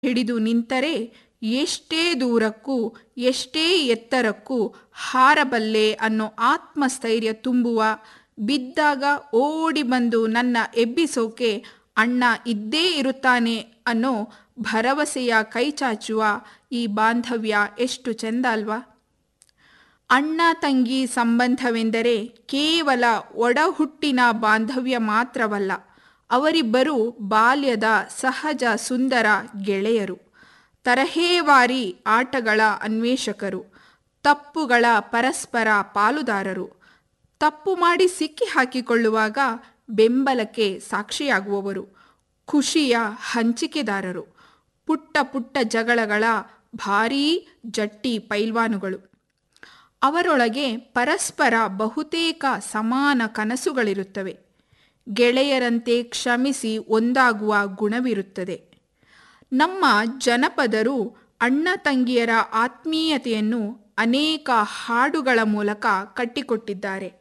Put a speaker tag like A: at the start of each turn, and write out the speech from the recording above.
A: ಹಿಡಿದು ನಿಂತರೆ ಎಷ್ಟೇ ದೂರಕ್ಕೂ ಎಷ್ಟೇ ಎತ್ತರಕ್ಕೂ ಹಾರಬಲ್ಲೆ ಅನ್ನೋ ಆತ್ಮಸ್ಥೈರ್ಯ ತುಂಬುವ ಬಿದ್ದಾಗ ಓಡಿ ಬಂದು ನನ್ನ ಎಬ್ಬಿಸೋಕೆ ಅಣ್ಣ ಇದ್ದೇ ಇರುತ್ತಾನೆ ಅನ್ನೋ ಭರವಸೆಯ ಕೈಚಾಚುವ ಈ ಬಾಂಧವ್ಯ ಎಷ್ಟು ಚೆಂದ ಅಲ್ವಾ ಅಣ್ಣ ತಂಗಿ ಸಂಬಂಧವೆಂದರೆ ಕೇವಲ ಒಡಹುಟ್ಟಿನ ಬಾಂಧವ್ಯ ಮಾತ್ರವಲ್ಲ ಅವರಿಬ್ಬರು ಬಾಲ್ಯದ ಸಹಜ ಸುಂದರ ಗೆಳೆಯರು ತರಹೇವಾರಿ ಆಟಗಳ ಅನ್ವೇಷಕರು ತಪ್ಪುಗಳ ಪರಸ್ಪರ ಪಾಲುದಾರರು ತಪ್ಪು ಮಾಡಿ ಸಿಕ್ಕಿ ಹಾಕಿಕೊಳ್ಳುವಾಗ ಬೆಂಬಲಕ್ಕೆ ಸಾಕ್ಷಿಯಾಗುವವರು ಖುಷಿಯ ಹಂಚಿಕೆದಾರರು ಪುಟ್ಟ ಪುಟ್ಟ ಜಗಳಗಳ ಭಾರೀ ಜಟ್ಟಿ ಪೈಲ್ವಾನುಗಳು ಅವರೊಳಗೆ ಪರಸ್ಪರ ಬಹುತೇಕ ಸಮಾನ ಕನಸುಗಳಿರುತ್ತವೆ ಗೆಳೆಯರಂತೆ ಕ್ಷಮಿಸಿ ಒಂದಾಗುವ ಗುಣವಿರುತ್ತದೆ ನಮ್ಮ ಜನಪದರು ಅಣ್ಣ ತಂಗಿಯರ ಆತ್ಮೀಯತೆಯನ್ನು ಅನೇಕ ಹಾಡುಗಳ ಮೂಲಕ ಕಟ್ಟಿಕೊಟ್ಟಿದ್ದಾರೆ